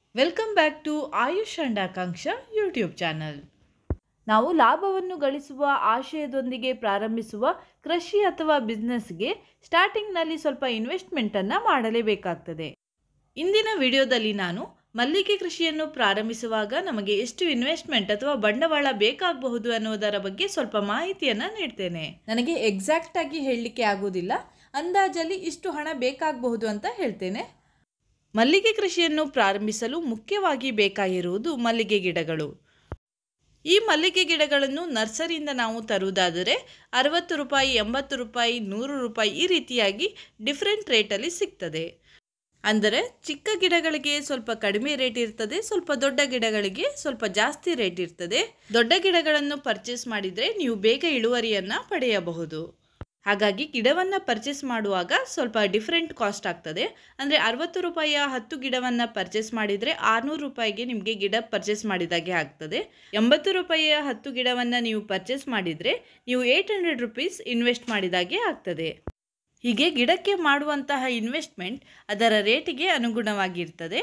welcome back to Ayush and Akanksha YouTube channel ನಾವು ಲಾಭವನ್ನು ಗಳಿಸುವ ಆಶಯದೊಂದಿಗೆ ಪ್ರಾರಂಭಿಸುವ ಕೃಷಿ ಅಥವಾ ಬಿಸ್ನೆಸ್ಗೆ ಸ್ಟಾರ್ಟಿಂಗ್ನಲ್ಲಿ ಸ್ವಲ್ಪ ಇನ್ವೆಸ್ಟ್ಮೆಂಟನ್ನು ಮಾಡಲೇಬೇಕಾಗ್ತದೆ ಇಂದಿನ ವಿಡಿಯೋದಲ್ಲಿ ನಾನು ಮಲ್ಲಿಗೆ ಕೃಷಿಯನ್ನು ಪ್ರಾರಂಭಿಸುವಾಗ ನಮಗೆ ಎಷ್ಟು ಇನ್ವೆಸ್ಟ್ಮೆಂಟ್ ಅಥವಾ ಬಂಡವಾಳ ಬೇಕಾಗಬಹುದು ಅನ್ನೋದರ ಬಗ್ಗೆ ಸ್ವಲ್ಪ ಮಾಹಿತಿಯನ್ನು ನೀಡ್ತೇನೆ ನನಗೆ ಎಕ್ಸಾಕ್ಟ್ ಆಗಿ ಹೇಳಲಿಕ್ಕೆ ಆಗೋದಿಲ್ಲ ಅಂದಾಜಲ್ಲಿ ಇಷ್ಟು ಹಣ ಬೇಕಾಗಬಹುದು ಅಂತ ಹೇಳ್ತೇನೆ ಮಲ್ಲಿಗೆ ಕೃಷಿಯನ್ನು ಪ್ರಾರಂಭಿಸಲು ಮುಖ್ಯವಾಗಿ ಬೇಕಾಗಿರುವುದು ಮಲ್ಲಿಗೆ ಗಿಡಗಳು ಈ ಮಲ್ಲಿಗೆ ಗಿಡಗಳನ್ನು ನರ್ಸರಿಯಿಂದ ನಾವು ತರುವುದಾದರೆ ಅರವತ್ತು ರೂಪಾಯಿ ಎಂಬತ್ತು ರೂಪಾಯಿ ನೂರು ರೂಪಾಯಿ ಈ ರೀತಿಯಾಗಿ ಡಿಫ್ರೆಂಟ್ ರೇಟಲ್ಲಿ ಸಿಗ್ತದೆ ಅಂದರೆ ಚಿಕ್ಕ ಗಿಡಗಳಿಗೆ ಸ್ವಲ್ಪ ಕಡಿಮೆ ರೇಟ್ ಇರ್ತದೆ ಸ್ವಲ್ಪ ದೊಡ್ಡ ಗಿಡಗಳಿಗೆ ಸ್ವಲ್ಪ ಜಾಸ್ತಿ ರೇಟ್ ಇರ್ತದೆ ದೊಡ್ಡ ಗಿಡಗಳನ್ನು ಪರ್ಚೇಸ್ ಮಾಡಿದರೆ ನೀವು ಬೇಗ ಇಳುವರಿಯನ್ನು ಪಡೆಯಬಹುದು ಹಾಗಾಗಿ ಗಿಡವನ್ನು ಪರ್ಚೇಸ್ ಮಾಡುವಾಗ ಸ್ವಲ್ಪ ಡಿಫ್ರೆಂಟ್ ಕಾಸ್ಟ್ ಆಗ್ತದೆ ಅಂದರೆ ಅರವತ್ತು ರೂಪಾಯಿಯ ಹತ್ತು ಗಿಡವನ್ನು ಪರ್ಚೇಸ್ ಮಾಡಿದರೆ ಆರುನೂರು ರೂಪಾಯಿಗೆ ನಿಮಗೆ ಗಿಡ ಪರ್ಚೇಸ್ ಮಾಡಿದಾಗೆ ಆಗ್ತದೆ ಎಂಬತ್ತು ರೂಪಾಯಿಯ ಹತ್ತು ಗಿಡವನ್ನು ನೀವು ಪರ್ಚೇಸ್ ಮಾಡಿದರೆ ನೀವು ಏಯ್ಟ್ ಹಂಡ್ರೆಡ್ ರುಪೀಸ್ ಇನ್ವೆಸ್ಟ್ ಮಾಡಿದಾಗೆ ಆಗ್ತದೆ ಹೀಗೆ ಗಿಡಕ್ಕೆ ಮಾಡುವಂತಹ ಇನ್ವೆಸ್ಟ್ಮೆಂಟ್ ಅದರ ರೇಟಿಗೆ ಅನುಗುಣವಾಗಿರ್ತದೆ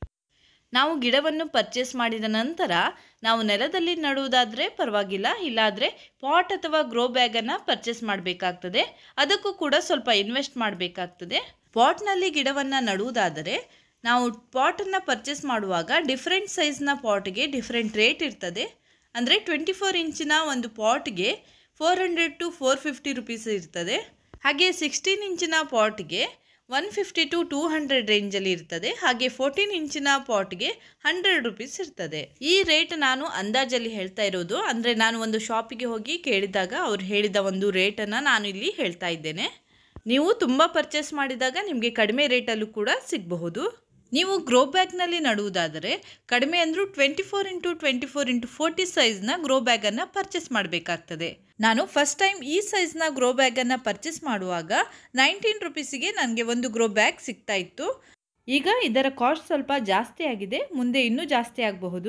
ನಾವು ಗಿಡವನ್ನು ಪರ್ಚೇಸ್ ಮಾಡಿದ ನಂತರ ನಾವು ನೆಲದಲ್ಲಿ ನಡುವುದಾದರೆ ಪರವಾಗಿಲ್ಲ ಇಲ್ಲಾದರೆ ಪಾಟ್ ಅಥವಾ ಗ್ರೋ ಬ್ಯಾಗನ್ನು ಪರ್ಚೇಸ್ ಮಾಡಬೇಕಾಗ್ತದೆ ಅದಕ್ಕೂ ಕೂಡ ಸ್ವಲ್ಪ ಇನ್ವೆಸ್ಟ್ ಮಾಡಬೇಕಾಗ್ತದೆ ಪಾಟ್ನಲ್ಲಿ ಗಿಡವನ್ನು ನಡುವುದಾದರೆ ನಾವು ಪಾಟನ್ನು ಪರ್ಚೇಸ್ ಮಾಡುವಾಗ ಡಿಫ್ರೆಂಟ್ ಸೈಜ್ನ ಪಾಟ್ಗೆ ಡಿಫ್ರೆಂಟ್ ರೇಟ್ ಇರ್ತದೆ ಅಂದರೆ ಟ್ವೆಂಟಿ ಫೋರ್ ಇಂಚಿನ ಒಂದು ಪಾಟ್ಗೆ four hundred to four fifty rupees ಇರ್ತದೆ ಹಾಗೆ ಸಿಕ್ಸ್ಟೀನ್ ಇಂಚಿನ ಪಾಟ್ಗೆ one fifty to two hundred ರೇಂಜಲ್ಲಿ ಇರ್ತದೆ ಹಾಗೆ ಫೋರ್ಟೀನ್ ಇಂಚಿನ ಪಾಟ್ಗೆ ಹಂಡ್ರೆಡ್ ರುಪೀಸ್ ಇರ್ತದೆ ಈ ರೇಟ್ ನಾನು ಅಂದಾಜಲ್ಲಿ ಹೇಳ್ತಾ ಇರೋದು ಅಂದರೆ ನಾನು ಒಂದು ಶಾಪಿಗೆ ಹೋಗಿ ಕೇಳಿದಾಗ ಅವ್ರು ಹೇಳಿದ ಒಂದು ರೇಟನ್ನು ನಾನು ಇಲ್ಲಿ ಹೇಳ್ತಾ ಇದ್ದೇನೆ ನೀವು ತುಂಬ ಪರ್ಚೇಸ್ ಮಾಡಿದಾಗ ನಿಮಗೆ ಕಡಿಮೆ ರೇಟಲ್ಲೂ ಕೂಡ ಸಿಗಬಹುದು ನೀವು ಗ್ರೋ ಬ್ಯಾಗ್ನಲ್ಲಿ ನಡುವುದಾದರೆ ಕಡಿಮೆ ಅಂದರೂ twenty four into twenty four into forty ಸೈಜ್ನ ಗ್ರೋ ಬ್ಯಾಗನ್ನು ಪರ್ಚೇಸ್ ಮಾಡಬೇಕಾಗ್ತದೆ ನಾನು ಫಸ್ಟ್ ಟೈಮ್ ಈ ಸೈಜ್ನ ಗ್ರೋ ಬ್ಯಾಗನ್ನು ಪರ್ಚೇಸ್ ಮಾಡುವಾಗ ನೈನ್ಟೀನ್ ರುಪೀಸಿಗೆ ನನಗೆ ಒಂದು ಗ್ರೋ ಬ್ಯಾಗ್ ಸಿಗ್ತಾ ಇತ್ತು ಈಗ ಇದರ ಕಾಸ್ಟ್ ಸ್ವಲ್ಪ ಜಾಸ್ತಿ ಆಗಿದೆ ಮುಂದೆ ಇನ್ನೂ ಜಾಸ್ತಿ ಆಗಬಹುದು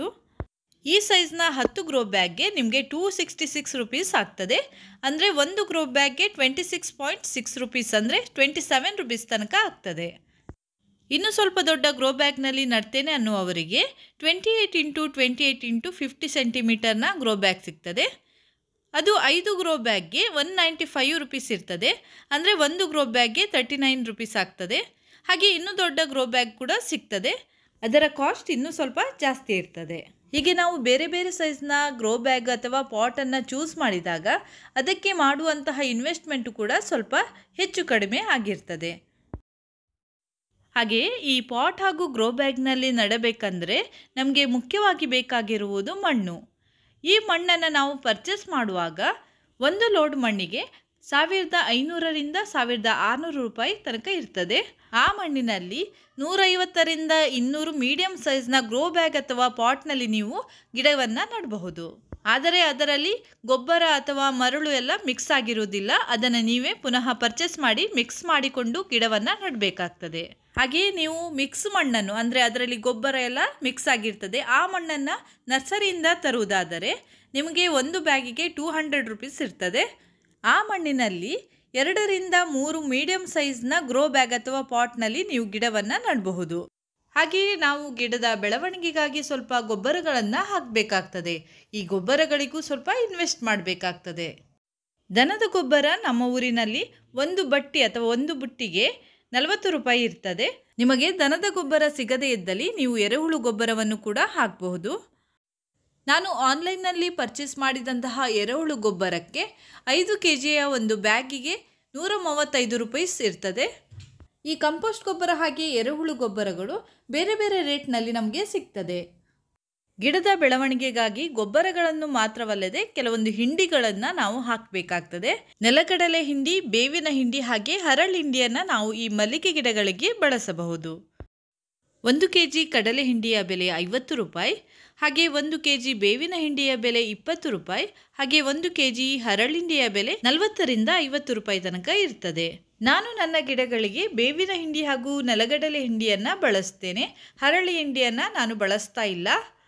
ಈ ಸೈಜ್ನ ಹತ್ತು ಗ್ರೋ ಬ್ಯಾಗ್ಗೆ ನಿಮಗೆ ಟೂ ಸಿಕ್ಸ್ಟಿ ಸಿಕ್ಸ್ ರುಪೀಸ್ ಆಗ್ತದೆ ಅಂದರೆ ಒಂದು ಗ್ರೋ ಬ್ಯಾಗ್ಗೆ twenty six point six rupees ಅಂದರೆ ಟ್ವೆಂಟಿ ಸೆವೆನ್ ರುಪೀಸ್ ತನಕ ಆಗ್ತದೆ ಇನ್ನು ಸ್ವಲ್ಪ ದೊಡ್ಡ ಗ್ರೋ ಬ್ಯಾಗ್ನಲ್ಲಿ ನಡ್ತೇನೆ ಅನ್ನುವವರಿಗೆ twenty eight into twenty eight into fifty ಸೆಂಟಿಮೀಟರ್ನ ಗ್ರೋ ಬ್ಯಾಗ್ ಸಿಗ್ತದೆ ಅದು ಐದು ಗ್ರೋ ಬ್ಯಾಗ್ಗೆ ಒನ್ ನೈಂಟಿ ಫೈವ್ ರುಪೀಸ್ ಇರ್ತದೆ ಅಂದರೆ ಒಂದು ಗ್ರೋ ಬ್ಯಾಗ್ಗೆ ತರ್ಟಿ ನೈನ್ ರುಪೀಸ್ ಆಗ್ತದೆ ಹಾಗೆ ಇನ್ನೂ ದೊಡ್ಡ ಗ್ರೋ ಬ್ಯಾಗ್ ಕೂಡ ಸಿಗ್ತದೆ ಅದರ ಕಾಸ್ಟ್ ಇನ್ನೂ ಸ್ವಲ್ಪ ಜಾಸ್ತಿ ಇರ್ತದೆ ಹೀಗೆ ನಾವು ಬೇರೆ ಬೇರೆ ಸೈಜ್ನ ಗ್ರೋ ಬ್ಯಾಗ್ ಅಥವಾ ಪಾಟನ್ನು ಚೂಸ್ ಮಾಡಿದಾಗ ಅದಕ್ಕೆ ಮಾಡುವಂತಹ ಇನ್ವೆಸ್ಟ್ಮೆಂಟು ಕೂಡ ಸ್ವಲ್ಪ ಹೆಚ್ಚು ಕಡಿಮೆ ಆಗಿರ್ತದೆ ಹಾಗೆಯೇ ಈ ಪಾಟ್ ಹಾಗೂ ಗ್ರೋ ಬ್ಯಾಗ್ನಲ್ಲಿ ನಡಬೇಕಂದ್ರೆ ನಮಗೆ ಮುಖ್ಯವಾಗಿ ಬೇಕಾಗಿರುವುದು ಮಣ್ಣು ಈ ಮಣ್ಣನ್ನು ನಾವು ಪರ್ಚೇಸ್ ಮಾಡುವಾಗ ಒಂದು ಲೋಡ್ ಮಣ್ಣಿಗೆ ಸಾವಿರದ ಐನೂರರಿಂದ ಸಾವಿರದ ಆರುನೂರು ರೂಪಾಯಿ ತನಕ ಇರ್ತದೆ ಆ ಮಣ್ಣಿನಲ್ಲಿ ನೂರೈವತ್ತರಿಂದ ಇನ್ನೂರು ಮೀಡಿಯಂ ಸೈಜ್ನ ಗ್ರೋ ಬ್ಯಾಗ್ ಅಥವಾ ಪಾಟ್ನಲ್ಲಿ ನೀವು ಗಿಡವನ್ನು ನೆಡಬಹುದು ಆದರೆ ಅದರಲ್ಲಿ ಗೊಬ್ಬರ ಅಥವಾ ಮರಳು ಎಲ್ಲ ಮಿಕ್ಸ್ ಆಗಿರುವುದಿಲ್ಲ ಅದನ್ನು ನೀವೇ ಪುನಃ ಪರ್ಚೇಸ್ ಮಾಡಿ ಮಿಕ್ಸ್ ಮಾಡಿಕೊಂಡು ಗಿಡವನ್ನು ನೆಡಬೇಕಾಗ್ತದೆ ಹಾಗೆಯೇ ನೀವು ಮಿಕ್ಸ್ ಮಣ್ಣನ್ನು ಅಂದರೆ ಅದರಲ್ಲಿ ಗೊಬ್ಬರ ಎಲ್ಲ ಮಿಕ್ಸ್ ಆಗಿರ್ತದೆ ಆ ಮಣ್ಣನ್ನು ನರ್ಸರಿಯಿಂದ ತರುವುದಾದರೆ ನಿಮಗೆ ಒಂದು ಬ್ಯಾಗಿಗೆ ಟೂ ಹಂಡ್ರೆಡ್ ರುಪೀಸ್ ಇರ್ತದೆ ಆ ಮಣ್ಣಿನಲ್ಲಿ ಎರಡರಿಂದ ಮೂರು ಮೀಡಿಯಂ ಸೈಜ್ನ ಗ್ರೋ ಬ್ಯಾಗ್ ಅಥವಾ ಪಾಟ್ನಲ್ಲಿ ನೀವು ಗಿಡವನ್ನು ನೆಡಬಹುದು ಹಾಗೆಯೇ ನಾವು ಗಿಡದ ಬೆಳವಣಿಗೆಗಾಗಿ ಸ್ವಲ್ಪ ಗೊಬ್ಬರಗಳನ್ನು ಹಾಕಬೇಕಾಗ್ತದೆ ಈ ಗೊಬ್ಬರಗಳಿಗೂ ಸ್ವಲ್ಪ ಇನ್ವೆಸ್ಟ್ ಮಾಡಬೇಕಾಗ್ತದೆ ದನದ ಗೊಬ್ಬರ ನಮ್ಮ ಊರಿನಲ್ಲಿ ಒಂದು ಬಟ್ಟಿ ಅಥವಾ ಒಂದು ಬುಟ್ಟಿಗೆ ನಲವತ್ತು ರೂಪಾಯಿ ಇರ್ತದೆ ನಿಮಗೆ ದನದ ಗೊಬ್ಬರ ಸಿಗದೇ ಇದ್ದಲ್ಲಿ ನೀವು ಎರೆಹುಳು ಗೊಬ್ಬರವನ್ನು ಕೂಡ ಹಾಕಬಹುದು ನಾನು ಆನ್ಲೈನ್ನಲ್ಲಿ ಪರ್ಚೇಸ್ ಮಾಡಿದಂತಹ ಎರೆಹುಳು ಗೊಬ್ಬರಕ್ಕೆ ಐದು ಕೆ ಜಿಯ ಒಂದು ಬ್ಯಾಗಿಗೆ ನೂರ ಮೂವತ್ತೈದು ರೂಪೀಸ್ ಇರ್ತದೆ ಈ ಕಂಪೋಸ್ಟ್ ಗೊಬ್ಬರ ಹಾಗೆ ಎರೆಹುಳು ಗೊಬ್ಬರಗಳು ಬೇರೆ ಬೇರೆ ರೇಟ್ನಲ್ಲಿ ನಮಗೆ ಸಿಗ್ತದೆ ಗಿಡದ ಬೆಳವಣಿಗೆಗಾಗಿ ಗೊಬ್ಬರಗಳನ್ನು ಮಾತ್ರವಲ್ಲದೆ ಕೆಲವೊಂದು ಹಿಂಡಿಗಳನ್ನು ನಾವು ಹಾಕಬೇಕಾಗ್ತದೆ ನೆಲಗಡಲೆ ಹಿಂಡಿ ಬೇವಿನ ಹಿಂಡಿ ಹಾಗೆ ಹರಳು ಹಿಂಡಿಯನ್ನು ನಾವು ಈ ಮಲ್ಲಿಗೆ ಗಿಡಗಳಿಗೆ ಬಳಸಬಹುದು ಒಂದು ಕೆ ಜಿ ಕಡಲೆ ಹಿಂಡಿಯ ಬೆಲೆ ಐವತ್ತು ರೂಪಾಯಿ ಹಾಗೆ ಒಂದು ಕೆ ಜಿ ಬೇವಿನ ಹಿಂಡಿಯ ಬೆಲೆ ಇಪ್ಪತ್ತು ರೂಪಾಯಿ ಹಾಗೆ ಒಂದು ಕೆ ಜಿ ಹರಳಿಂಡಿಯ ಬೆಲೆ ನಲವತ್ತರಿಂದ ಐವತ್ತು ರೂಪಾಯಿ ತನಕ ಇರ್ತದೆ ನಾನು ನನ್ನ ಗಿಡಗಳಿಗೆ ಬೇವಿನ ಹಿಂಡಿ ಹಾಗೂ ನೆಲಗಡಲೆ ಹಿಂಡಿಯನ್ನು ಬಳಸ್ತೇನೆ ಹರಳಿ ಹಿಂಡಿಯನ್ನು ನಾನು ಬಳಸ್ತಾ ಇಲ್ಲ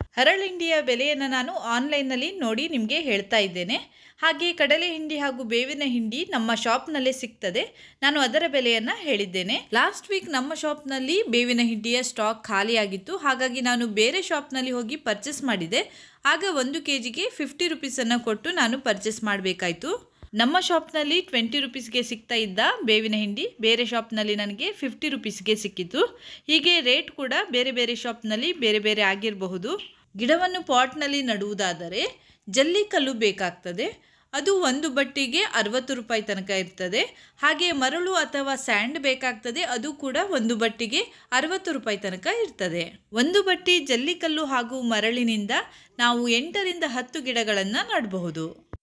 ಹರಳಿಂಡಿಯ ಬೆಲೆಯನ್ನು ನಾನು ಆನ್ಲೈನ್ನಲ್ಲಿ ನೋಡಿ ನಿಮಗೆ ಹೇಳ್ತಾ ಇದ್ದೇನೆ ಹಾಗೆ ಕಡಲೆ ಹಿಂಡಿ ಹಾಗೂ ಬೇವಿನ ಹಿಂಡಿ ನಮ್ಮ ಶಾಪ್ನಲ್ಲೇ ಸಿಗ್ತದೆ ನಾನು ಅದರ ಬೆಲೆಯನ್ನು ಹೇಳಿದ್ದೇನೆ ಲಾಸ್ಟ್ ವೀಕ್ ನಮ್ಮ ಶಾಪ್ನಲ್ಲಿ ಬೇವಿನ ಹಿಂಡಿಯ ಸ್ಟಾಕ್ ಖಾಲಿಯಾಗಿತ್ತು ಹಾಗಾಗಿ ನಾನು ಬೇರೆ ಶಾಪ್ನಲ್ಲಿ ಹೋಗಿ ಪರ್ಚೇಸ್ ಮಾಡಿದೆ ಆಗ ಒಂದು ಕೆ ಜಿಗೆ ಫಿಫ್ಟಿ ರುಪೀಸನ್ನು ಕೊಟ್ಟು ನಾನು ಪರ್ಚೇಸ್ ಮಾಡಬೇಕಾಯಿತು ನಮ್ಮ ಶಾಪ್ನಲ್ಲಿ ಟ್ವೆಂಟಿ ರುಪೀಸ್ಗೆ ಸಿಗ್ತಾ ಇದ್ದ ಬೇವಿನ ಹಿಂಡಿ ಬೇರೆ ಶಾಪ್ನಲ್ಲಿ ನನಗೆ ಫಿಫ್ಟಿ ರುಪೀಸ್ಗೆ ಸಿಕ್ಕಿತು ಹೀಗೆ ರೇಟ್ ಕೂಡ ಬೇರೆ ಬೇರೆ ಶಾಪ್ನಲ್ಲಿ ಬೇರೆ ಬೇರೆ ಆಗಿರಬಹುದು ಗಿಡವನ್ನು ಪಾಟ್ನಲ್ಲಿ ನಡುವುದಾದರೆ ಜಲ್ಲಿಕಲ್ಲು ಬೇಕಾಗ್ತದೆ ಅದು ಒಂದು ಬಟ್ಟಿಗೆ ಅರವತ್ತು ರೂಪಾಯಿ ತನಕ ಇರ್ತದೆ ಹಾಗೆ ಮರಳು ಅಥವಾ ಸ್ಯಾಂಡ್ ಬೇಕಾಗ್ತದೆ ಅದು ಕೂಡ ಒಂದು ಬಟ್ಟಿಗೆ ಅರವತ್ತು ರೂಪಾಯಿ ತನಕ ಇರ್ತದೆ ಒಂದು ಬಟ್ಟಿ ಜಲ್ಲಿಕಲ್ಲು ಹಾಗೂ ಮರಳಿನಿಂದ ನಾವು ಎಂಟರಿಂದ ಹತ್ತು ಗಿಡಗಳನ್ನು ನಡಬಹುದು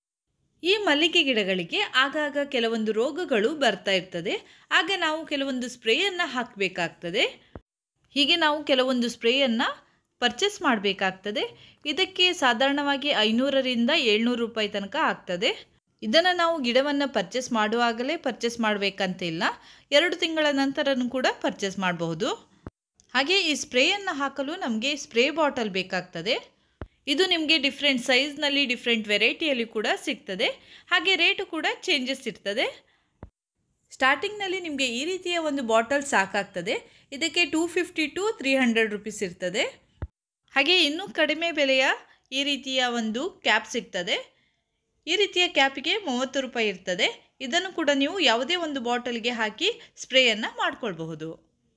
ಈ ಮಲ್ಲಿಗೆ ಗಿಡಗಳಿಗೆ ಆಗಾಗ ಕೆಲವೊಂದು ರೋಗಗಳು ಬರ್ತಾ ಇರ್ತದೆ ಆಗ ನಾವು ಕೆಲವೊಂದು ಸ್ಪ್ರೇಯನ್ನು ಹಾಕಬೇಕಾಗ್ತದೆ ಹೀಗೆ ನಾವು ಕೆಲವೊಂದು ಸ್ಪ್ರೇಯನ್ನು ಪರ್ಚೇಸ್ ಮಾಡಬೇಕಾಗ್ತದೆ ಇದಕ್ಕೆ ಸಾಧಾರಣವಾಗಿ ಐನೂರರಿಂದ ಏಳ್ನೂರು ರೂಪಾಯಿ ತನಕ ಆಗ್ತದೆ ಇದನ್ನು ನಾವು ಗಿಡವನ್ನು ಪರ್ಚೇಸ್ ಮಾಡುವಾಗಲೇ ಪರ್ಚೇಸ್ ಮಾಡಬೇಕಂತ ಇಲ್ಲ ಎರಡು ತಿಂಗಳ ನಂತರನೂ ಕೂಡ ಪರ್ಚೇಸ್ ಮಾಡಬಹುದು ಹಾಗೆ ಈ ಸ್ಪ್ರೇಯನ್ನು ಹಾಕಲು ನಮಗೆ ಸ್ಪ್ರೇ ಬಾಟಲ್ ಬೇಕಾಗ್ತದೆ ಇದು ನಿಮಗೆ ಡಿಫ್ರೆಂಟ್ ಸೈಜ್ನಲ್ಲಿ ಡಿಫ್ರೆಂಟ್ ವೆರೈಟಿಯಲ್ಲಿ ಕೂಡ ಸಿಗ್ತದೆ ಹಾಗೆ ರೇಟು ಕೂಡ ಚೇಂಜಸ್ ಇರ್ತದೆ ಸ್ಟಾರ್ಟಿಂಗ್ನಲ್ಲಿ ನಿಮಗೆ ಈ ರೀತಿಯ ಒಂದು ಬಾಟಲ್ ಸಾಕಾಗ್ತದೆ ಇದಕ್ಕೆ two fifty to three hundred rupees ಇರ್ತದೆ ಹಾಗೆ ಇನ್ನೂ ಕಡಿಮೆ ಬೆಲೆಯ ಈ ರೀತಿಯ ಒಂದು ಕ್ಯಾಪ್ ಸಿಗ್ತದೆ ಈ ರೀತಿಯ ಕ್ಯಾಪಿಗೆ ಮೂವತ್ತು ರೂಪಾಯಿ ಇರ್ತದೆ ಇದನ್ನು ಕೂಡ ನೀವು ಯಾವುದೇ ಒಂದು ಬಾಟಲ್ಗೆ ಹಾಕಿ ಸ್ಪ್ರೇಯನ್ನು ಮಾಡ್ಕೊಳ್ಬಹುದು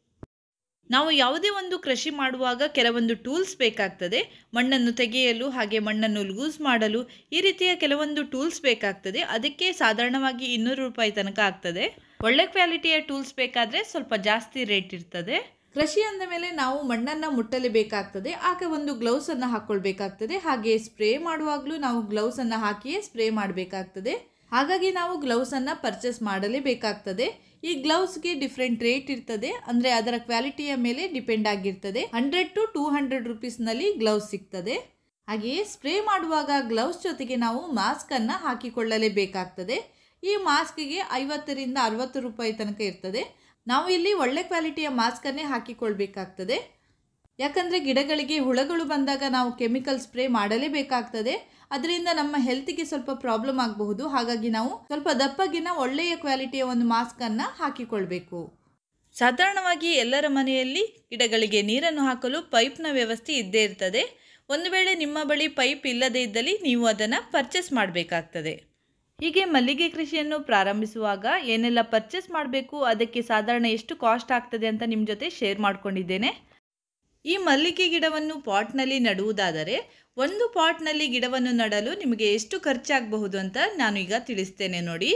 ನಾವು ಯಾವುದೇ ಒಂದು ಕೃಷಿ ಮಾಡುವಾಗ ಕೆಲವೊಂದು ಟೂಲ್ಸ್ ಬೇಕಾಗ್ತದೆ ಮಣ್ಣನ್ನು ತೆಗೆಯಲು ಹಾಗೆ ಮಣ್ಣನ್ನು ಲೂಸ್ ಮಾಡಲು ಈ ರೀತಿಯ ಕೆಲವೊಂದು ಟೂಲ್ಸ್ ಬೇಕಾಗ್ತದೆ ಅದಕ್ಕೆ ಸಾಧಾರಣವಾಗಿ ಇನ್ನೂರು ರೂಪಾಯಿ ತನಕ ಆಗ್ತದೆ ಒಳ್ಳೆ ಕ್ವಾಲಿಟಿಯ ಟೂಲ್ಸ್ ಬೇಕಾದರೆ ಸ್ವಲ್ಪ ಜಾಸ್ತಿ ರೇಟ್ ಇರ್ತದೆ ಕೃಷಿ ಅಂದ ಮೇಲೆ ನಾವು ಮಣ್ಣನ್ನು ಮುಟ್ಟಲೇಬೇಕಾಗ್ತದೆ ಆಗ ಒಂದು ಗ್ಲೌಸನ್ನು ಹಾಕ್ಕೊಳ್ಬೇಕಾಗ್ತದೆ ಹಾಗೆ ಸ್ಪ್ರೇ ಮಾಡುವಾಗಲೂ ನಾವು ಗ್ಲೌಸನ್ನು ಹಾಕಿಯೇ ಸ್ಪ್ರೇ ಮಾಡಬೇಕಾಗ್ತದೆ ಹಾಗಾಗಿ ನಾವು ಗ್ಲೌಸನ್ನು ಪರ್ಚೇಸ್ ಮಾಡಲೇಬೇಕಾಗ್ತದೆ ಈ ಗ್ಲೌಸ್ಗೆ ಡಿಫ್ರೆಂಟ್ ರೇಟ್ ಇರ್ತದೆ ಅಂದರೆ ಅದರ ಕ್ವಾಲಿಟಿಯ ಮೇಲೆ ಡಿಪೆಂಡ್ ಆಗಿರ್ತದೆ ಹಂಡ್ರೆಡ್ ಟು ಟೂ ಹಂಡ್ರೆಡ್ ರುಪೀಸ್ನಲ್ಲಿ ಗ್ಲೌಸ್ ಸಿಗ್ತದೆ ಹಾಗೆಯೇ ಸ್ಪ್ರೇ ಮಾಡುವಾಗ ಗ್ಲೌಸ್ ಜೊತೆಗೆ ನಾವು ಮಾಸ್ಕನ್ನು ಹಾಕಿಕೊಳ್ಳಲೇಬೇಕಾಗ್ತದೆ ಈ ಮಾಸ್ಕಿಗೆ ಐವತ್ತರಿಂದ ಅರವತ್ತು ರೂಪಾಯಿ ತನಕ ಇರ್ತದೆ ನಾವು ಇಲ್ಲಿ ಒಳ್ಳೆ ಕ್ವಾಲಿಟಿಯ ಮಾಸ್ಕನ್ನೇ ಹಾಕಿಕೊಳ್ಬೇಕಾಗ್ತದೆ ಯಾಕಂದರೆ ಗಿಡಗಳಿಗೆ ಹುಳಗಳು ಬಂದಾಗ ನಾವು ಕೆಮಿಕಲ್ ಸ್ಪ್ರೇ ಮಾಡಲೇಬೇಕಾಗ್ತದೆ ಅದರಿಂದ ನಮ್ಮ ಹೆಲ್ತಿಗೆ ಸ್ವಲ್ಪ ಪ್ರಾಬ್ಲಮ್ ಆಗಬಹುದು ಹಾಗಾಗಿ ನಾವು ಸ್ವಲ್ಪ ದಪ್ಪಗಿನ ಒಳ್ಳೆಯ ಕ್ವಾಲಿಟಿಯ ಒಂದು ಮಾಸ್ಕನ್ನು ಹಾಕಿಕೊಳ್ಬೇಕು ಸಾಧಾರಣವಾಗಿ ಎಲ್ಲರ ಮನೆಯಲ್ಲಿ ಗಿಡಗಳಿಗೆ ನೀರನ್ನು ಹಾಕಲು ಪೈಪ್ನ ವ್ಯವಸ್ಥೆ ಇದ್ದೇ ಇರ್ತದೆ ಒಂದು ವೇಳೆ ನಿಮ್ಮ ಬಳಿ ಪೈಪ್ ಇಲ್ಲದೇ ಇದ್ದಲ್ಲಿ ನೀವು ಅದನ್ನು ಪರ್ಚೇಸ್ ಮಾಡಬೇಕಾಗ್ತದೆ ಹೀಗೆ ಮಲ್ಲಿಗೆ ಕೃಷಿಯನ್ನು ಪ್ರಾರಂಭಿಸುವಾಗ ಏನೆಲ್ಲ ಪರ್ಚೇಸ್ ಮಾಡಬೇಕು ಅದಕ್ಕೆ ಸಾಧಾರಣ ಎಷ್ಟು ಕಾಸ್ಟ್ ಆಗ್ತದೆ ಅಂತ ನಿಮ್ಮ ಜೊತೆ ಶೇರ್ ಮಾಡ್ಕೊಂಡಿದ್ದೇನೆ ಈ ಮಲ್ಲಿಗೆ ಗಿಡವನ್ನು ಪಾಟ್ನಲ್ಲಿ ನಡುವುದಾದರೆ ಒಂದು ಪಾಟ್ನಲ್ಲಿ ಗಿಡವನ್ನು ನಡಲು ನಿಮಗೆ ಎಷ್ಟು ಖರ್ಚಾಗಬಹುದು ಅಂತ ನಾನು ಈಗ ತಿಳಿಸ್ತೇನೆ ನೋಡಿ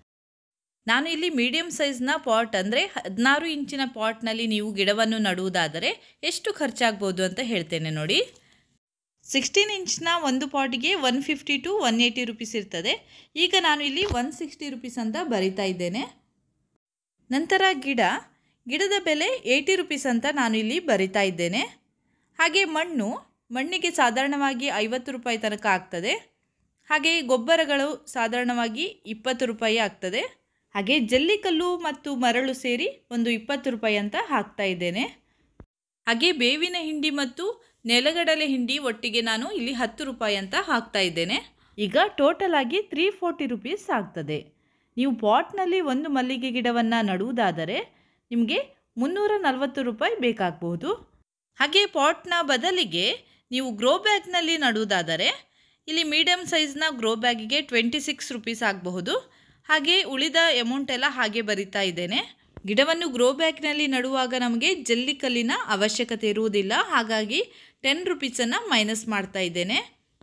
ನಾನು ಇಲ್ಲಿ ಮೀಡಿಯಂ ಸೈಜ್ನ ಪಾಟ್ ಅಂದರೆ ಹದಿನಾರು ಇಂಚಿನ ಪಾಟ್ನಲ್ಲಿ ನೀವು ಗಿಡವನ್ನು ನಡುವುದಾದರೆ ಎಷ್ಟು ಖರ್ಚಾಗ್ಬೋದು ಅಂತ ಹೇಳ್ತೇನೆ ನೋಡಿ ಸಿಕ್ಸ್ಟೀನ್ ಇಂಚ್ನ ಒಂದು ಪಾಟಿಗೆ one fifty to one eighty rupees ಇರ್ತದೆ ಈಗ ನಾನು ಇಲ್ಲಿ ಒನ್ ಸಿಕ್ಸ್ಟಿ ರುಪೀಸ್ ಅಂತ ಬರಿತಾ ಇದ್ದೇನೆ ನಂತರ ಗಿಡ ಗಿಡದ ಬೆಲೆ ಏಯ್ಟಿ ರುಪೀಸ್ ಅಂತ ನಾನು ಇಲ್ಲಿ ಬರಿತಾ ಇದ್ದೇನೆ ಹಾಗೆ ಮಣ್ಣು ಮಣ್ಣಿಗೆ ಸಾಧಾರಣವಾಗಿ ಐವತ್ತು ರೂಪಾಯಿ ತನಕ ಆಗ್ತದೆ ಹಾಗೆ ಗೊಬ್ಬರಗಳು ಸಾಧಾರಣವಾಗಿ ಇಪ್ಪತ್ತು ರೂಪಾಯಿ ಆಗ್ತದೆ ಹಾಗೆ ಜಲ್ಲಿಕಲ್ಲು ಮತ್ತು ಮರಳು ಸೇರಿ ಒಂದು ಇಪ್ಪತ್ತು ರೂಪಾಯಿ ಅಂತ ಹಾಕ್ತಾ ಇದ್ದೇನೆ ಹಾಗೆ ಬೇವಿನ ಹಿಂಡಿ ಮತ್ತು ನೆಲಗಡಲೆ ಹಿಂಡಿ ಒಟ್ಟಿಗೆ ನಾನು ಇಲ್ಲಿ ಹತ್ತು ರೂಪಾಯಿ ಅಂತ ಹಾಕ್ತಾ ಇದ್ದೇನೆ ಈಗ ಟೋಟಲ್ ಆಗಿ ತ್ರೀ ಫೋರ್ಟಿ ರುಪೀಸ್ ಆಗ್ತದೆ ನೀವು ಪಾಟ್ನಲ್ಲಿ ಒಂದು ಮಲ್ಲಿಗೆ ಗಿಡವನ್ನು ನಡುವುದಾದರೆ ನಿಮಗೆ ಮುನ್ನೂರ ನಲವತ್ತು ರೂಪಾಯಿ ಬೇಕಾಗಬಹುದು ಹಾಗೆ ಪಾಟ್ನ ಬದಲಿಗೆ ನೀವು ಗ್ರೋ ಬ್ಯಾಗ್ನಲ್ಲಿ ನಡುವುದಾದರೆ ಇಲ್ಲಿ ಮೀಡಿಯಮ್ ಸೈಜ್ನ ಗ್ರೋ ಬ್ಯಾಗಿಗೆ ಟ್ವೆಂಟಿ ಸಿಕ್ಸ್ ರುಪೀಸ್ ಆಗಬಹುದು ಹಾಗೆ ಉಳಿದ ಅಮೌಂಟ್ ಎಲ್ಲ ಹಾಗೆ ಬರಿತಾ ಇದ್ದೇನೆ ಗಿಡವನ್ನು ಗ್ರೋ ಬ್ಯಾಗ್ನಲ್ಲಿ ನಡುವಾಗ ನಮಗೆ ಜಲ್ಲಿಕಲ್ಲಿನ ಅವಶ್ಯಕತೆ ಇರುವುದಿಲ್ಲ ಹಾಗಾಗಿ ಟೆನ್ ರುಪೀಸನ್ನು ಮೈನಸ್ ಮಾಡ್ತಾ ಇದ್ದೇನೆ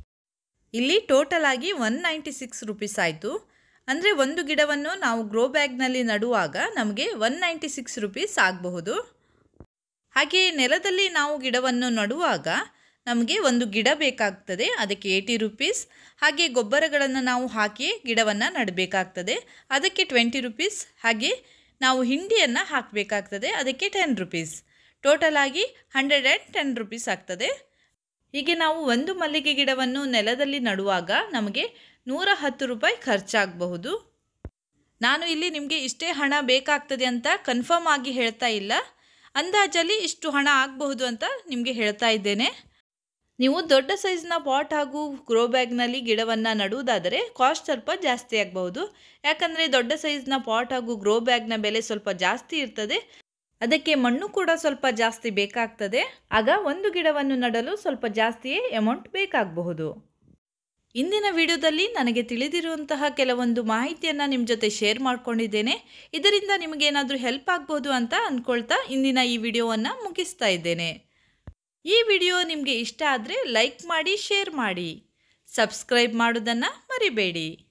ಇಲ್ಲಿ ಟೋಟಲ್ ಆಗಿ ಒನ್ ನೈಂಟಿ ಸಿಕ್ಸ್ ರುಪೀಸ್ ಆಯಿತು ಅಂದರೆ ಒಂದು ಗಿಡವನ್ನು ನಾವು ಗ್ರೋ ಬ್ಯಾಗ್ನಲ್ಲಿ ನಡುವಾಗ ನಮಗೆ ಒನ್ ನೈಂಟಿ ಸಿಕ್ಸ್ ರುಪೀಸ್ ಆಗಬಹುದು ಹಾಗೆ ನೆಲದಲ್ಲಿ ನಾವು ಗಿಡವನ್ನು ನಡುವಾಗ ನಮಗೆ ಒಂದು ಗಿಡ ಬೇಕಾಗ್ತದೆ ಅದಕ್ಕೆ ಏಯ್ಟಿ ರುಪೀಸ್ ಹಾಗೆ ಗೊಬ್ಬರಗಳನ್ನು ನಾವು ಹಾಕಿ ಗಿಡವನ್ನು ನಡಬೇಕಾಗ್ತದೆ ಅದಕ್ಕೆ ಟ್ವೆಂಟಿ ರುಪೀಸ್ ಹಾಗೆ ನಾವು ಹಿಂಡಿಯನ್ನು ಹಾಕಬೇಕಾಗ್ತದೆ ಅದಕ್ಕೆ ಟೆನ್ ರುಪೀಸ್ ಟೋಟಲ್ ಆಗಿ ಹಂಡ್ರೆಡ್ ಆ್ಯಂಡ್ ಟೆನ್ ರುಪೀಸ್ ಆಗ್ತದೆ ಹೀಗೆ ನಾವು ಒಂದು ಮಲ್ಲಿಗೆ ಗಿಡವನ್ನು ನೆಲದಲ್ಲಿ ನಡುವಾಗ ನಮಗೆ ನೂರ ಹತ್ತು ರೂಪಾಯಿ ಖರ್ಚಾಗಬಹುದು ನಾನು ಇಲ್ಲಿ ನಿಮಗೆ ಇಷ್ಟೇ ಹಣ ಬೇಕಾಗ್ತದೆ ಅಂತ ಕನ್ಫರ್ಮ್ ಆಗಿ ಹೇಳ್ತಾ ಇಲ್ಲ ಅಂದಾಜಲ್ಲಿ ಇಷ್ಟು ಹಣ ಆಗಬಹುದು ಅಂತ ನಿಮಗೆ ಹೇಳ್ತಾ ಇದ್ದೇನೆ ನೀವು ದೊಡ್ಡ ಸೈಜ್ನ ಪಾಟ್ ಹಾಗೂ ಗ್ರೋ ಬ್ಯಾಗ್ನಲ್ಲಿ ಗಿಡವನ್ನು ನಡುವುದಾದರೆ ಕಾಸ್ಟ್ ಸ್ವಲ್ಪ ಜಾಸ್ತಿ ಆಗಬಹುದು ಯಾಕಂದರೆ ದೊಡ್ಡ ಸೈಜ್ನ ಪಾಟ್ ಹಾಗೂ ಗ್ರೋ ಬ್ಯಾಗ್ನ ಬೆಲೆ ಸ್ವಲ್ಪ ಜಾಸ್ತಿ ಇರ್ತದೆ ಅದಕ್ಕೆ ಮಣ್ಣು ಕೂಡ ಸ್ವಲ್ಪ ಜಾಸ್ತಿ ಬೇಕಾಗ್ತದೆ ಆಗ ಒಂದು ಗಿಡವನ್ನು ನಡಲು ಸ್ವಲ್ಪ ಜಾಸ್ತಿಯೇ ಅಮೌಂಟ್ ಬೇಕಾಗಬಹುದು ಇಂದಿನ ವಿಡಿಯೋದಲ್ಲಿ ನನಗೆ ತಿಳಿದಿರುವಂತಹ ಕೆಲವೊಂದು ಮಾಹಿತಿಯನ್ನು ನಿಮ್ಮ ಜೊತೆ ಶೇರ್ ಮಾಡ್ಕೊಂಡಿದ್ದೇನೆ ಇದರಿಂದ ನಿಮಗೇನಾದರೂ ಹೆಲ್ಪ್ ಆಗ್ಬೋದು ಅಂತ ಅಂದ್ಕೊಳ್ತಾ ಇಂದಿನ ಈ ವಿಡಿಯೋವನ್ನು ಮುಗಿಸ್ತಾ ಇದ್ದೇನೆ ಈ ವಿಡಿಯೋ ನಿಮಗೆ ಇಷ್ಟ ಆದರೆ ಲೈಕ್ ಮಾಡಿ ಶೇರ್ ಮಾಡಿ ಸಬ್ಸ್ಕ್ರೈಬ್ ಮಾಡೋದನ್ನು ಮರಿಬೇಡಿ